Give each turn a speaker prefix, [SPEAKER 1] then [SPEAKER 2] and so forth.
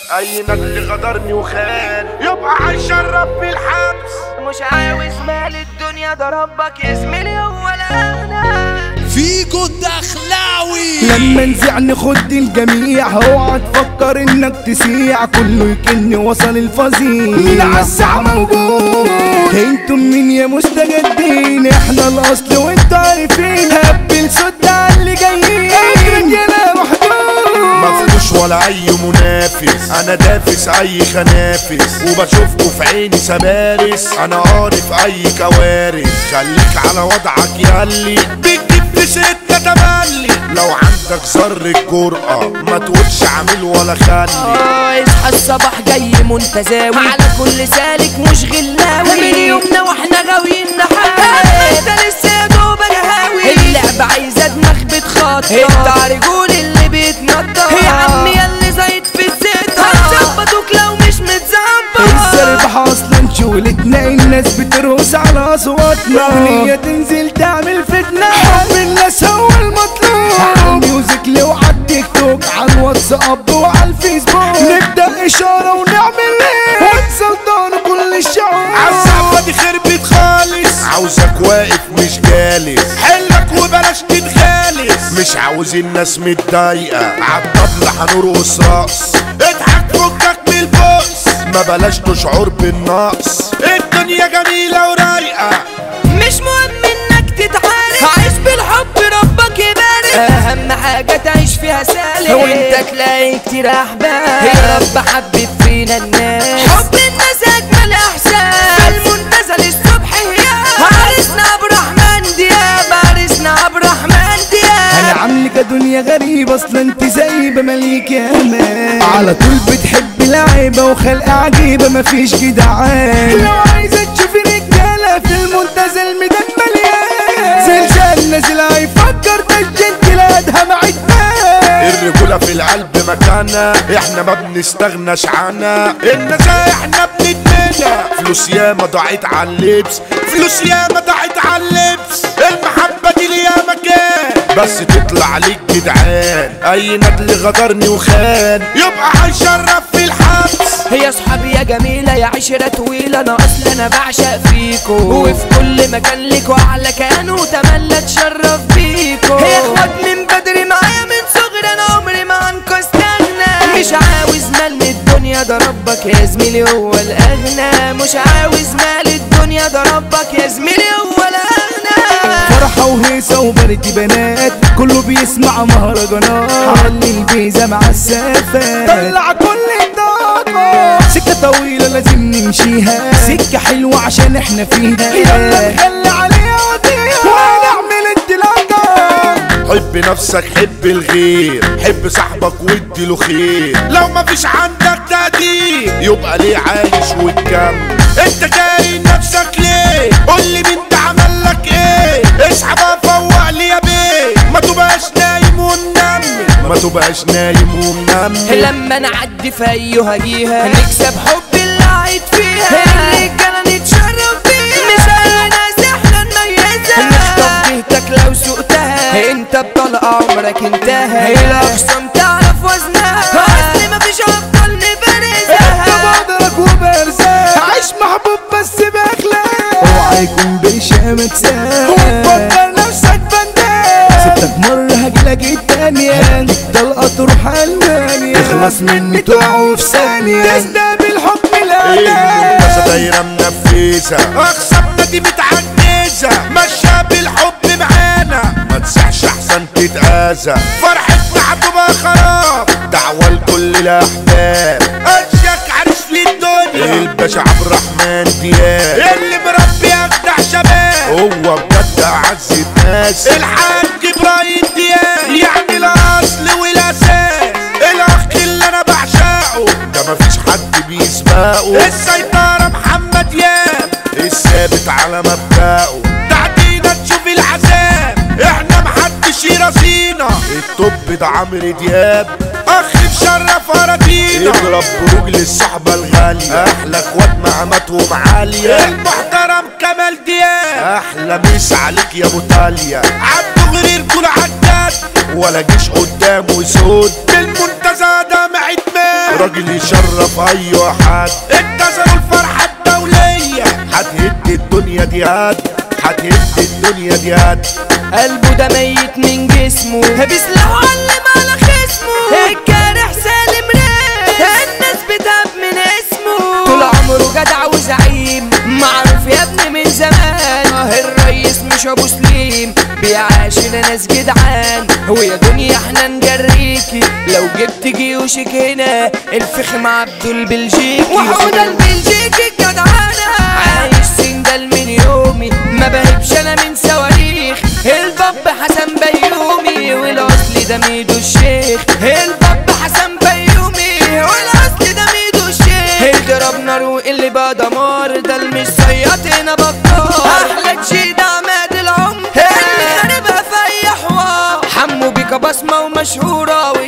[SPEAKER 1] اي نجل غدرني وخان يبقى هيشرب في الحبس
[SPEAKER 2] مش عاوز مال الدنيا ده ربك يا زميلي هو الاغنى
[SPEAKER 3] فيجو الدخلاوي
[SPEAKER 4] لما نزع نخد الجميع اوعى تفكر انك تسيع كله يكن وصل الفظيع مين عالساعة موجود انتم مين يا مستجدين احنا الاصل وانتوا عارفين هبل صد على اللي جايين رجاله محدود
[SPEAKER 1] مفروش ولا اي منافس انا دافس اي خنافس وبشوفكوا في عيني سبارس انا عارف اي كوارث خليك على وضعك ياللي بتجيب في ستة تملي لو عندك ذرة جرأة ما تقولش عامل ولا خلي
[SPEAKER 2] آه، اصحى الصباح جاي منتزاوي على كل سالك مش غلاوي من يومنا واحنا غاويين نحاول انت لسه يا دوب هاوي اللعبة عايزة دماغ بتخطط انت رجول اللي بيتنطط يا عم ياللي زايد في الزيت هتظبطوك لو مش متظبط
[SPEAKER 4] السربح اصلا شغلتنا الناس بترقص على اصواتنا اغنية تنزل تعمل فتنة حب الناس هو المطلوب على الميوزك لو على التيك توك على الواتساب وعلى الفيسبوك نبدأ اشارة ونعمل ايه وتسلطن كل الشعوب
[SPEAKER 1] عالزعبة دي خربت خالص عاوزك واقف مش جالس حلك وبلاش تتغالس مش عاوز الناس متضايقة عالطبل هنرقص رقص اضحك فكك من البؤس ما بلاش تشعر بالنقص الدنيا جميلة ورايقة
[SPEAKER 2] مش مهم انك تتعارك عيش بالحب ربك يبارك اهم حاجة تعيش فيها سالك وانت تلاقي كتير احباب يا رب حبب فينا الناس حب الناس اجمل احساس في المنتزه للصبح هيام عرسنا عبد الرحمن دياب عرسنا عبد الرحمن
[SPEAKER 4] انا
[SPEAKER 2] دياب
[SPEAKER 4] عاملك دنيا غريبة اصلا انت زي بمليك يا امان على طول بتحب لعيبة وخلق عجيبة مفيش جدعان لو عايزة تشوفي رجالة في المنتزه الميدان مليان زلزال نازل هيفكر ده الجنت لا ادهم عدمان
[SPEAKER 1] الرجولة في القلب مكانها احنا ما بنستغناش عنها النزاهة احنا بندمنها فلوس ياما ضاعت على اللبس فلوس ياما ضاعت على اللبس المحبة دي ليها مكان بس تطلع عليك جدعان اي ندل غدرني وخان يبقى هيشرف في الحبس
[SPEAKER 2] هي صحابي يا جميلة يا عشرة طويلة أنا أصلا أنا بعشق فيكو وفي كل مكان ليكو أعلى كيان وتملى أتشرف بيكو هي إخوات من بدري معايا من صغري أنا عمري ما عنكو استغنى مش عاوز مال من الدنيا ده ربك يا زميلي هو الأغنى مش عاوز مال الدنيا ده ربك يا زميلي هو الأغنى
[SPEAKER 4] فرحة وهيصة وبرد بنات كله بيسمع مهرجانات علي البيزة مع السافة طلع كل الطاقة سكة طويلة لازم نمشيها سكة حلوة عشان احنا فيها يلا نخلي عليها وديها ونعمل انطلاقة
[SPEAKER 1] حب نفسك حب الغير حب صاحبك وادي له خير لو مفيش عندك تقدير يبقى ليه عايش وتكمل انت جاي نفسك ليه قول لي مين ده عمل لك ايه اسحب فوق لي يا بيه ما تبقاش نايم ومنمل ما تبقاش نايم ومنمل
[SPEAKER 2] لما نعدي في ايها جيها نكسب حب اللي عايد فيها الرجالة نتشرف بيها مثال ناس احنا نميزها نخطف بيتك لو سقتها انت بطلق عمرك انتهى الاقسام تعرف وزنها اصل مفيش افضل نبرزها
[SPEAKER 4] انت بقدرك وبرزاق عيش محبوب بس باخلاق اوعى يكون برشامك ساق وتفكر نفسك فنان ستك مرة هجيلك التانية طلقة تروح المانيا تخلص مني تقع في ثانية تستقبل حكم الأمان
[SPEAKER 1] المنتزه دايرة منفذة أخصامنا دي متعجزة ماشية بالحب معانا ما تسعش أحسن تتأذى فرحتنا هتبقى خراب دعوة لكل الأحباب أشيك عريس للدنيا الباشا عبد الرحمن دياب اللي مربي أجدع شباب هو بجد أعز الناس الحاج إبراهيم دياب يعني الأصل والأساس الأخ اللي أنا بعشقه ده مفيش حد بيسبقه السيطرة محمد ياب الثابت على مبدأه تعدينا تشوف العذاب احنا محدش يراسينا الطب ده عمرو دياب اخ مشرف اراضينا اضرب بروج للصحبة الغالية احلى اخوات مقاماتهم عالية المحترم كمال دياب احلى ميس عليك يا ابو تاليا عبده غير كل عداد ولا جيش قدامه يسود بالمنتزه ده معد مات راجل يشرف اي حد انتظروا الفرحة الدولية هتهد الدنيا دي هد هتهد الدنيا دي هد
[SPEAKER 2] قلبه ده ميت من جسمه بيسلحوا علم على خصمه الجارح سالم ريس الناس بتهاب من اسمه طول عمره جدع وزعيم معروف يا ابني من زمان اه الريس مش ابو سليم بيعاشر ناس جدعان ويا دنيا احنا نجريكي لو جبت جيوشك هنا الفخم عبده البلجيكي وحوده البلجيكي الجدعانة عايش سندل من يومي ما بهبش انا من صواريخ الباب حسن بيومي والاصل ده ميدو الشيخ الباب حسن بيومي والاصل ده ميدو الشيخ اضرب نار واللي بقى دمار ده المش صيادنا بطال احلى تشيد عماد العمر اللي خاربها في اي حوار حمو بيكا بصمه ومشهوره